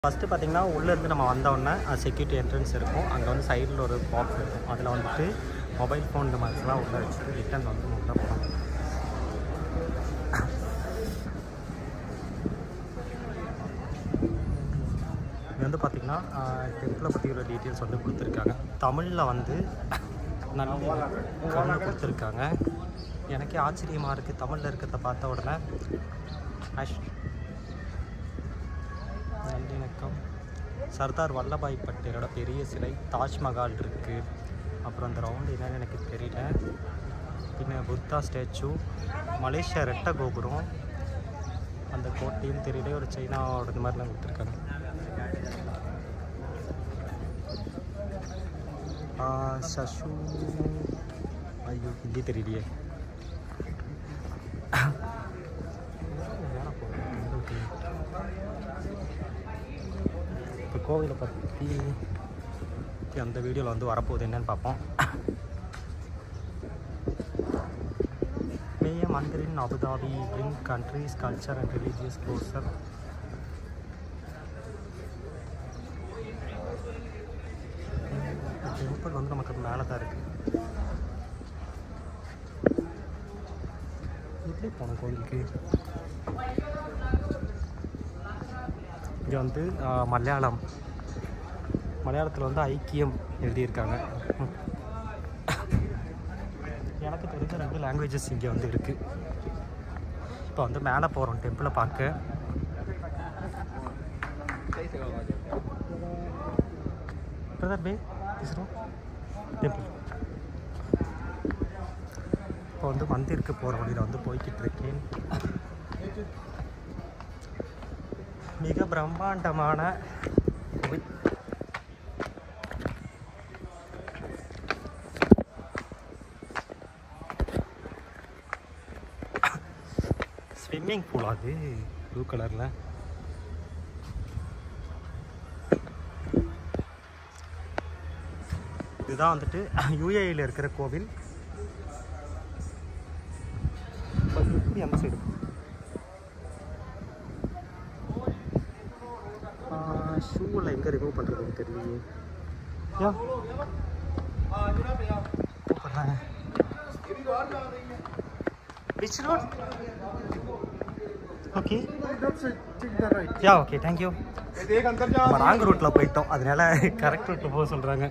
First பார்த்தீங்கன்னா உள்ளேருந்து நம்ம வந்தோடனே செக்யூரிட்டி என்ட்ரன்ஸ் இருக்கும் அங்கே வந்து சைடில் ஒரு பாக்ஸ் இருக்கும் அதில் வந்துட்டு மொபைல் ஃபோன் இந்த மாதிரிலாம் உள்ளே வச்சுட்டு ரிட்டன் வந்து நம்ம உள்ளே போகணும் இது வந்து பார்த்திங்கன்னா டெம்பிளை பற்றி ஒரு டீட்டெயில்ஸ் வந்து கொடுத்துருக்காங்க தமிழில் வந்து நல்ல கண்ணு கொடுத்துருக்காங்க எனக்கே ஆச்சரியமாக இருக்குது தமிழில் இருக்கிறத பார்த்த உடனே அஷ் நல்லிணக்கம் சர்தார் வல்லபாய் பட்டேலோட பெரிய சிலை தாஜ்மஹால் இருக்குது அப்புறம் அந்த ரவுண்டு என்னன்னு எனக்கு தெரியல பின்ன புத்தா ஸ்டாச்சு மலேசியா ரெட்டை கோபுரம் அந்த கோட்டையும் தெரியல ஒரு சைனாவோட இந்த மாதிரிலாம் கொடுத்துருக்காங்க ஆ, சசு ஐயோ ஹிந்தி தெரியலையே மேலே போகிறேன் இப்போ கோவிலை பற்றி அந்த வீடியோவில் வந்து வரப்போகுது என்னன்னு பார்ப்போம் மேய மந்திரின் Abu Dhabi bring countries culture and religious closer temple வந்து நமக்கு மேலே தான் இருக்குது எப்படி போகணும் கோவிலுக்கு இங்கே வந்து ஆ, மலையாளம் மலையாளத்தில் வந்து ஐக்கியம் எழுதியிருக்காங்க ம். எனக்கு தெரிஞ்ச ரெண்டு லாங்குவேஜஸ் இங்கே வந்து இருக்குது இப்போ வந்து மேலே போகிறோம் டெம்பிளை பார்க்க பிரதர் பே பேசுகிறோம் டெம்பிள் இப்போ வந்து மந்திருக்கு போகிற வழியில் வந்து போய்கிட்டு இருக்கேன் மிக பிரம்மாண்டமான கோவில் ஸ்விம்மிங் பூல் அது ப்ளூ கலரில் இதுதான் வந்துட்டு யூஏயில் இருக்கிற கோவில் இப்ப எப்படி அந்த சைடு ஷூவில் எங்கே ரிமூவ் பண்ணுறதுன்னு தெரியலையே யா கூப்பிட்றாங்க which road okay yeah okay thank you நம்ம ராங் ரூட்டில் போயிட்டோம் அதனால கரெக்ட் ரூட்டில் போக சொல்கிறாங்க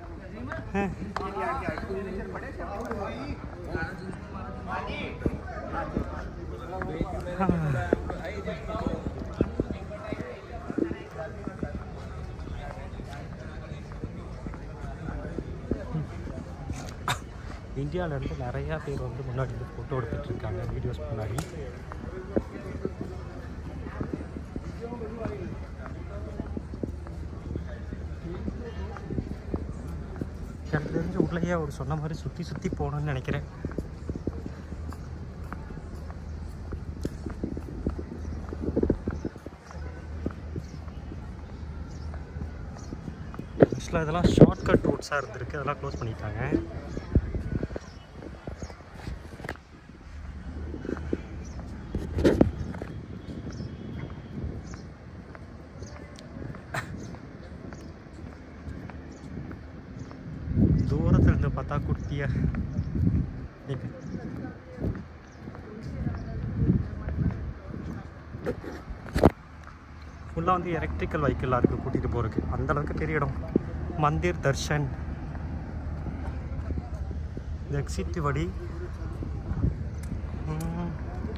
இந்தியாவிலேருந்து நிறையா பேர் வந்து முன்னாடி வந்து ஃபோட்டோ எடுத்துகிட்டு இருக்காங்க வீடியோஸ் முன்னாடி எனக்கு தெரிஞ்சு உள்ளேயே அவர் சொன்ன மாதிரி சுற்றி சுற்றி போகணும்னு நினைக்கிறேன் ஆக்சுவலாக இதெல்லாம் ஷார்ட்கட் ரூட்ஸாக இருந்திருக்கு அதெல்லாம் க்ளோஸ் பண்ணிட்டாங்க தூரத்துல இருந்து பார்த்தா குட்டியா இருக்கு. ஃபுல்லாக வந்து எலக்ட்ரிக்கல் வெஹிக்கிளாக இருக்குது கூட்டிகிட்டு போகிறதுக்கு அந்த அளவுக்கு பெரிய இடம் மந்திர் தர்ஷன் இந்த எக்ஸிட் வழி ம்.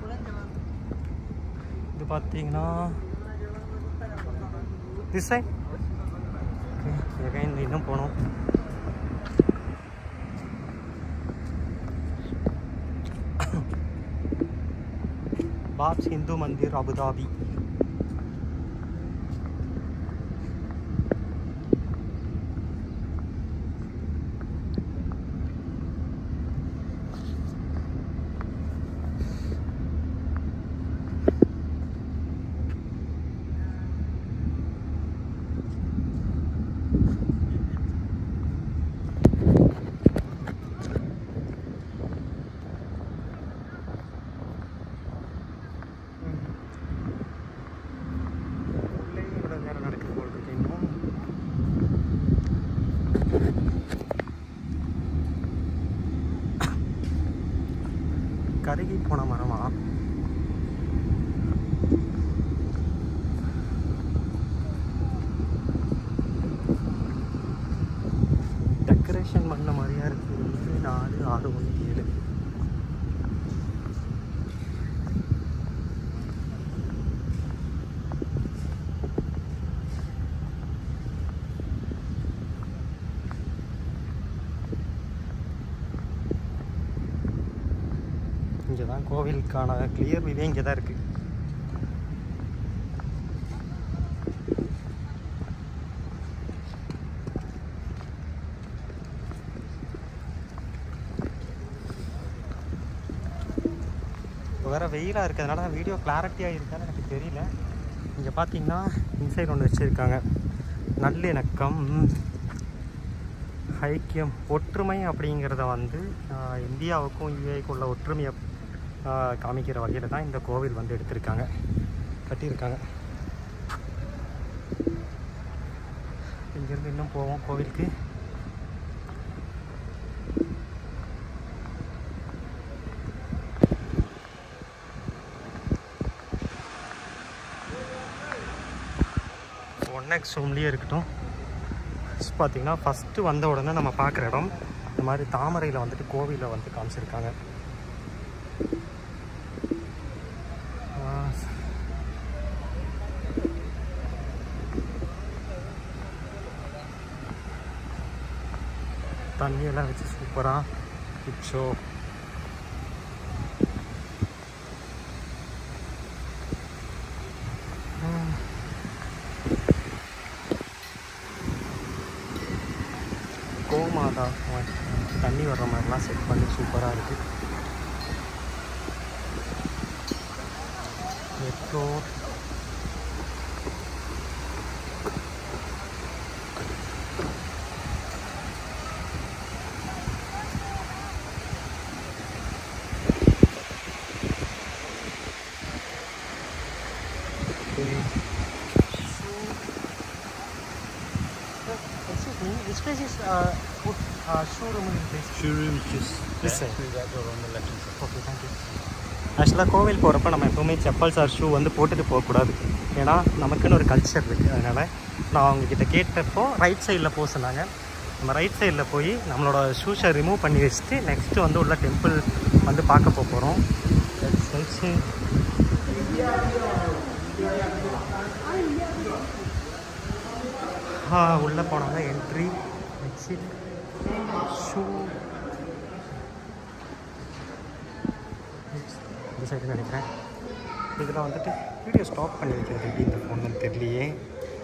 இது பார்த்தீங்கன்னா திஸ் சைட் எகைன் இன்னும் போகணும் பாப்ஸ் இந்து மந்திர் அபுதாபி கருகி போன மரமா டெக்கரேஷன் பண்ண மாதிரியா இருக்கு ஒன்று நாலு ஆறு ஒன்று ஏழு இங்கே தான் கோவிலுக்கான கிளியர் விவே இங்கே தான் இருக்குது இப்போ வேறு வெயிலாக இருக்கிறதுனால வீடியோ கிளாரிட்டியாக இருக்கான்னு எனக்கு தெரியல இங்கே பார்த்தீங்கன்னா இன்சைட் ஒன்று வச்சுருக்காங்க நல்லிணக்கம் ஐக்கியம் ஒற்றுமை அப்படிங்கிறத வந்து ஆஹ், இந்தியாவுக்கும் யுஏக்கும் உள்ள ஒற்றுமையை ஆஹ், காமிக்கிற வகையில் தான் இந்த கோவில் வந்து எடுத்திருக்காங்க கட்டியிருக்காங்க இங்கேருந்து இன்னும் போவோம் கோவிலுக்கு ஒன் எக்ஸ் ரூம்லேயே இருக்கட்டும் ஃபஸ்ட் பார்த்தீங்கன்னா ஃபஸ்ட்டு வந்த உடனே நம்ம பார்க்குற இடம் இந்த மாதிரி தாமரையில் வந்துட்டு கோவிலில் வந்து காமிச்சிருக்காங்க ஆ, தண்ணியெல்லாம் வச்சு சூப்பராக இச்சோ கோமாதா தண்ணி வர்ற மாதிரிலாம் செட் பண்ணி சூப்பராக இருக்குது metro Excuse me, which place is uh, put uh, showroom in place? Showroom is just This there, side. through that door on the left hand side. Okay thank you ஆக்சுவலாக கோவில் போகிறப்ப நம்ம எப்போவுமே செப்பல்ஸ் ஆர் ஷூ வந்து போட்டுட்டு போகக்கூடாது ஏன்னா நமக்குன்னு ஒரு கல்ச்சர் இருக்குது அதனால் நான் அவங்கக்கிட்ட கேட்டப்போ ரைட் சைடில் போக சொன்னாங்க நம்ம ரைட் சைடில் போய் நம்மளோட ஷூஸை ரிமூவ் பண்ணி வச்சுட்டு நெக்ஸ்ட்டு வந்து உள்ள டெம்பிள் வந்து பார்க்க போக போகிறோம் உள்ளே போனாங்க என்ட்ரி எக்ஸிட் ஷூ இந்த சைடு நினைக்கிறேன் இதில் வந்துட்டு வீடியோ ஸ்டாப் பண்ணி வைக்கிறது எப்படி இந்த ஃபோன் தெரியலையே